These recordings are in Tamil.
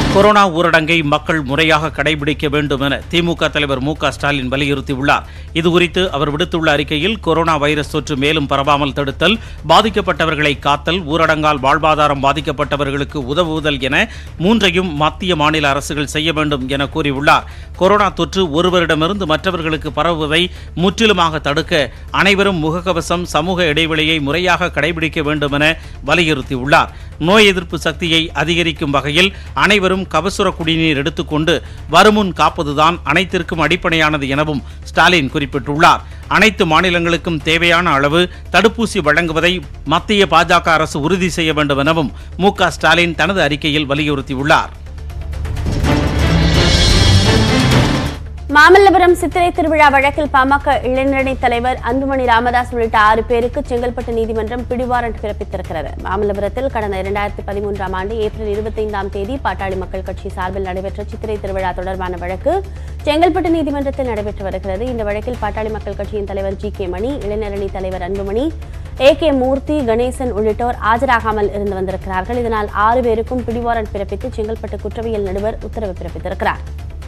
கொரோனா ஊரடங்கை மக்கள் முறையாக கடைபிடிக்க வேண்டும் என திமுக தலைவர் மு க ஸ்டாலின் வலியுறுத்தியுள்ளார் இதுகுறித்து அவர் விடுத்துள்ள அறிக்கையில் கொரோனா வைரஸ் தொற்று மேலும் பரவாமல் தடுத்தல் பாதிக்கப்பட்டவர்களை காத்தல் ஊரடங்கால் வாழ்வாதாரம் பாதிக்கப்பட்டவர்களுக்கு உதவுதல் என மூன்றையும் மத்திய மாநில அரசுகள் செய்ய வேண்டும் என கூறியுள்ளார் கொரோனா தொற்று ஒருவரிடமிருந்து மற்றவர்களுக்கு பரவுவதை முற்றிலுமாக தடுக்க அனைவரும் முகக்கவசம் சமூக இடைவெளியை முறையாக கடைபிடிக்க வேண்டும் என வலியுறுத்தியுள்ளார் நோய் எதிர்ப்பு சக்தியை அதிகரிக்கும் வகையில் அனைவரும் கபசுர குடிநீர் எடுத்துக்கொண்டு வருமுன் காப்பதுதான் அனைத்திற்கும் அடிப்படையானது எனவும் ஸ்டாலின் குறிப்பிட்டுள்ளார் அனைத்து மாநிலங்களுக்கும் தேவையான அளவு தடுப்பூசி வழங்குவதை மத்திய பாஜக அரசு உறுதி செய்ய வேண்டும் எனவும் மு க ஸ்டாலின் தனது அறிக்கையில் வலியுறுத்தியுள்ளார் மாமல்லபுரம் சித்திரை திருவிழா வழக்கில் பாமக இளைஞரணி தலைவர் அன்புமணி ராமதாஸ் உள்ளிட்ட ஆறு பேருக்கு செங்கல்பட்டு நீதிமன்றம் பிடிவாரண்ட் பிறப்பித்திருக்கிறது மாமல்லபுரத்தில் கடந்த இரண்டாயிரத்தி பதிமூன்றாம் ஆண்டு ஏப்ரல் இருபத்தைந்தாம் தேதி பாட்டாளி மக்கள் கட்சி சார்பில் நடைபெற்ற சித்திரை திருவிழா தொடர்பான வழக்கு செங்கல்பட்டு நீதிமன்றத்தில் நடைபெற்று வருகிறது இந்த வழக்கில் பாட்டாளி மக்கள் கட்சியின் தலைவர் ஜி கே மணி இளைஞரணி தலைவர் அன்புமணி ஏ கே மூர்த்தி கணேசன் உள்ளிட்டோர் ஆஜராகாமல் இருந்து வந்திருக்கிறார்கள் இதனால் ஆறு பேருக்கும் பிடிவாரண்ட் பிறப்பித்து செங்கல்பட்டு குற்றவியல் நடுவர் உத்தரவு பிறப்பித்திருக்கிறார்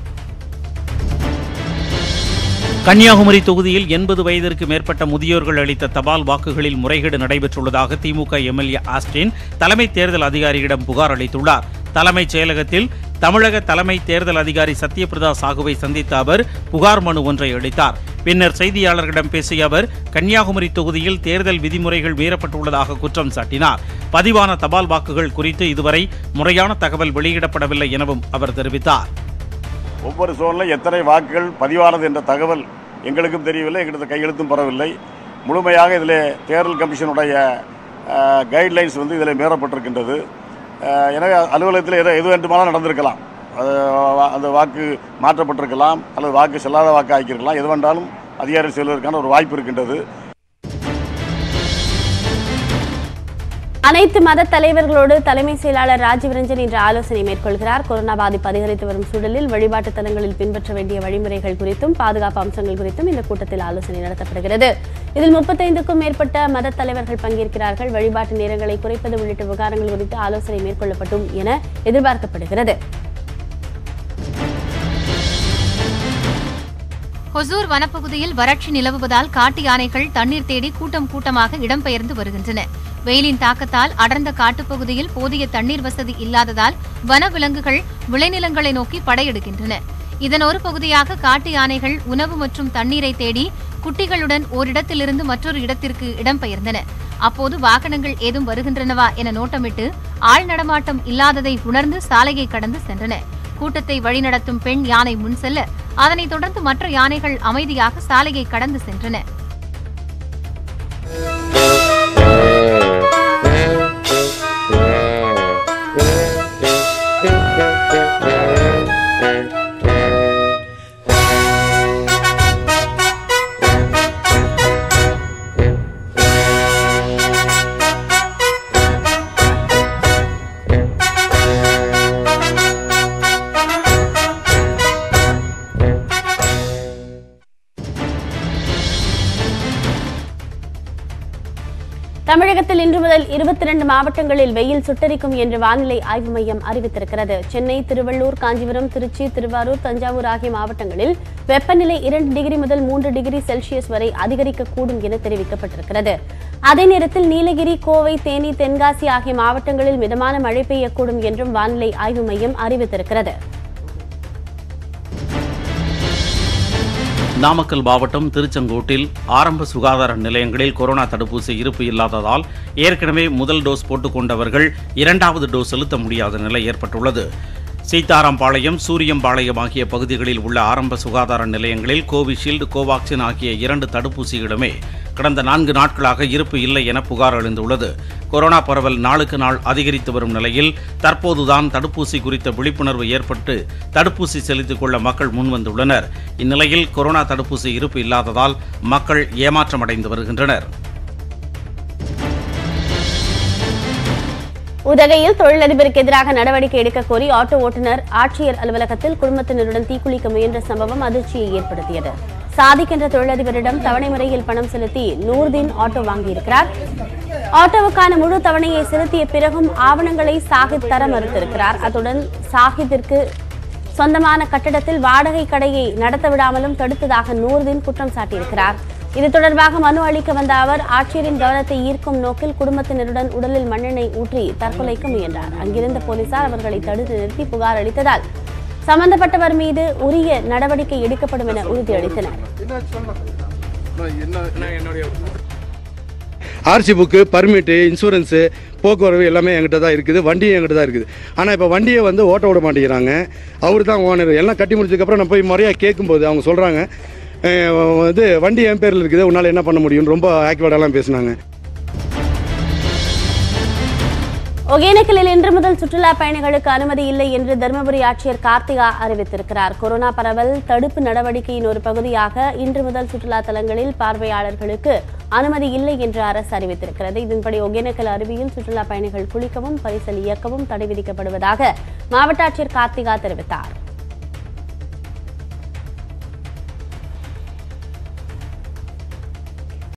கன்னியாகுமரி தொகுதியில் எண்பது வயதிற்கு மேற்பட்ட முதியோர்கள் அளித்த தபால் வாக்குகளில் முறைகேடு நடைபெற்றுள்ளதாக திமுக எம்எல்ஏ ஆஸ்டின் தலைமை தேர்தல் அதிகாரியிடம் புகார் அளித்துள்ளார் தலைமைச் செயலகத்தில் தமிழக தலைமை தேர்தல் அதிகாரி சத்யபிரதா சாகுவை சந்தித்த அவர் புகார் மனு ஒன்றை அளித்தார் பின்னர் செய்தியாளர்களிடம் பேசிய அவர் கன்னியாகுமரி தொகுதியில் தேர்தல் விதிமுறைகள் மீறப்பட்டுள்ளதாக குற்றம் சாட்டினார் பதிவான தபால் வாக்குகள் குறித்து இதுவரை முறையான தகவல் வெளியிடப்படவில்லை எனவும் அவர் தெரிவித்தார் ஒவ்வொரு சோனில் எத்தனை வாக்குகள் பதிவானது என்ற தகவல் எங்களுக்கும் தெரியவில்லை எங்களுக்கு கையெழுத்தும் பெறவில்லை முழுமையாக இதில் தேர்தல் கமிஷனுடைய கைட்லைன்ஸ் வந்து இதில் மீறப்பட்டிருக்கின்றது அஹ், எனவே அலுவலகத்தில் எது எது வேண்டுமானாலும் நடந்திருக்கலாம் அது வா- அந்த வாக்கு மாற்றப்பட்டிருக்கலாம் அல்லது வாக்கு செல்லாத வாக்கு ஆக்கியிருக்கலாம் எது வேண்டாலும் அதிகாரி செல்வதற்கான ஒரு வாய்ப்பு இருக்கின்றது அனைத்து மத தலைவர்களோடு தலைமை செயலாளர் ராஜீவ் ரஞ்சன் இன்று ஆலோசனை மேற்கொள்கிறார் கொரோனா பாதிப்பு அதிகரித்து வரும் சூழலில் வழிபாட்டு தலங்களில் பின்பற்ற வேண்டிய வழிமுறைகள் குறித்தும் பாதுகாப்பு அம்சங்கள் குறித்தும் இந்த கூட்டத்தில் ஆலோசனை நடத்தப்படுகிறது இதில் முப்பத்தைந்துக்கும் மேற்பட்ட மத தலைவர்கள் பங்கேற்கிறார்கள் வழிபாட்டு நேரங்களை குறைப்பது உள்ளிட்ட விவகாரங்கள் குறித்து ஆலோசனை மேற்கொள்ளப்படும் என எதிர்பார்க்கப்படுகிறது ஹொசூர் வனப்பகுதியில் வறட்சி நிலவுவதால் காட்டு யானைகள் தண்ணீர் தேடி கூட்டம் கூட்டமாக இடம்பெயர்ந்து வருகின்றன வெயிலின் தாக்கத்தால் அடர்ந்த காட்டுப்பகுதியில் போதிய தண்ணீர் வசதி இல்லாததால் வன விலங்குகள் விளைநிலங்களை நோக்கி படையெடுக்கின்றன இதன் ஒரு பகுதியாக காட்டு யானைகள் உணவு மற்றும் தண்ணீரை தேடி குட்டிகளுடன் ஓரிடத்திலிருந்து மற்றொரு இடத்திற்கு இடம்பெயர்ந்தன அப்போது வாகனங்கள் ஏதும் வருகின்றனவா என நோட்டமிட்டு ஆள் நடமாட்டம் இல்லாததை உணர்ந்து சாலையை கடந்து சென்றன கூட்டத்தை வழிநடத்தும் பெண் யானை முன் செல்ல அதனைத் தொடர்ந்து மற்ற யானைகள் அமைதியாக சாலையை கடந்து சென்றன தமிழகத்தில் இன்று முதல் இருபத்தி ரெண்டு மாவட்டங்களில் வெயில் சுட்டரிக்கும் என்று வானிலை ஆய்வு மையம் அறிவித்திருக்கிறது சென்னை திருவள்ளூர் காஞ்சிபுரம் திருச்சி திருவாரூர் தஞ்சாவூர் ஆகிய மாவட்டங்களில் வெப்பநிலை இரண்டு டிகிரி முதல் மூன்று டிகிரி செல்சியஸ் வரை அதிகரிக்கக்கூடும் என தெரிவிக்கப்பட்டிருக்கிறது அதே நேரத்தில் நீலகிரி கோவை தேனி தென்காசி ஆகிய மாவட்டங்களில் மிதமான மழை பெய்யக்கூடும் என்றும் வானிலை ஆய்வு மையம் அறிவித்திருக்கிறது நாமக்கல் மாவட்டம் திருச்செங்கோட்டில் ஆரம்ப சுகாதார நிலையங்களில் கொரோனா தடுப்பூசி இருப்பு இல்லாததால் ஏற்கனவே முதல் டோஸ் போட்டுக்கொண்டவர்கள் இரண்டாவது டோஸ் செலுத்த முடியாத நிலை ஏற்பட்டுள்ளது சீதாராம்பாளையம் சூரியம்பாளையம் ஆகிய பகுதிகளில் உள்ள ஆரம்ப சுகாதார நிலையங்களில் கோவிஷீல்டு கோவாக்சின் ஆகிய இரண்டு தடுப்பூசிகளுமே கடந்த நான்கு நாட்களாக இருப்பு இல்லை என புகார் எழுந்துள்ளது கொரோனா பரவல் நாளுக்கு நாள் அதிகரித்து வரும் நிலையில் தற்போதுதான் தடுப்பூசி குறித்த விழிப்புணர்வு ஏற்பட்டு தடுப்பூசி செலுத்திக் கொள்ள மக்கள் முன்வந்துள்ளனர் இந்நிலையில் கொரோனா தடுப்பூசி இருப்பு இல்லாததால் மக்கள் ஏமாற்றமடைந்து வருகின்றனர் உதகையில் தொழிலதிபருக்கு எதிராக நடவடிக்கை எடுக்க கோரி ஆட்டோ ஓட்டுநர் ஆட்சியர் அலுவலகத்தில் குடும்பத்தினருடன் தீக்குளிக்க முயன்ற சம்பவம் அதிர்ச்சியை ஏற்படுத்தியது சாதிக் என்ற தொழிலதிபரிடம் தவணை முறையில் பணம் செலுத்தி நூர்தீன் ஆட்டோ வாங்கியிருக்கிறார் ஆட்டோவுக்கான முழு தவணையை செலுத்திய பிறகும் ஆவணங்களை சாகித் தர மறுத்திருக்கிறார் அத்துடன் சாகித்திற்கு சொந்தமான கட்டடத்தில் வாடகை கடையை நடத்த விடாமலும் தடுத்ததாக நூர்தீன் குற்றம் சாட்டியிருக்கிறார் இது தொடர்பாக மனு அளிக்க வந்த அவர் ஆட்சியரின் கவனத்தை ஈர்க்கும் நோக்கில் குடும்பத்தினருடன் உடலில் மண்ணெண்ணெய் ஊற்றி தற்கொலைக்கு முயன்றார் அங்கிருந்த போலீசார் அவர்களை தடுத்து நிறுத்தி புகார் அளித்ததால் சம்பந்தப்பட்டவர் மீது உரிய நடவடிக்கை எடுக்கப்படும் என உறுதியளித்தனர் ஆர்சி புக்கு பர்மிட்டு இன்சூரன்ஸு போக்குவரவு எல்லாமே என்கிட்ட தான் இருக்குது வண்டியும் என்கிட்ட தான் இருக்குது ஆனால் இப்போ வண்டியை வந்து ஓட்ட விட மாட்டேங்கிறாங்க அவர் தான் ஓனர் எல்லாம் கட்டி முடிச்சதுக்கப்புறம் நான் போய் முறையாக கேட்கும்போது அவங்க சொல்கிறாங்க இது வண்டி என் பேரில் இருக்குது உன்னால் என்ன பண்ண முடியும்னு ரொம்ப ஆக்டிவேட்டாலாம் பேசுனாங்க ஒகேனக்கலில் இன்று முதல் சுற்றுலா பயணிகளுக்கு அனுமதி இல்லை என்று தருமபுரி ஆட்சியர் கார்த்திகா அறிவித்திருக்கிறார் கொரோனா பரவல் தடுப்பு நடவடிக்கையின் ஒரு பகுதியாக இன்று முதல் சுற்றுலா தலங்களில் பார்வையாளர்களுக்கு அனுமதி இல்லை என்று அரசு அறிவித்திருக்கிறது இதன்படி ஒகேனக்கல் அருவியில் சுற்றுலா பயணிகள் குளிக்கவும் பரிசல் இயக்கவும் தடை விதிக்கப்படுவதாக மாவட்ட ஆட்சியர் கார்த்திகா தெரிவித்தார்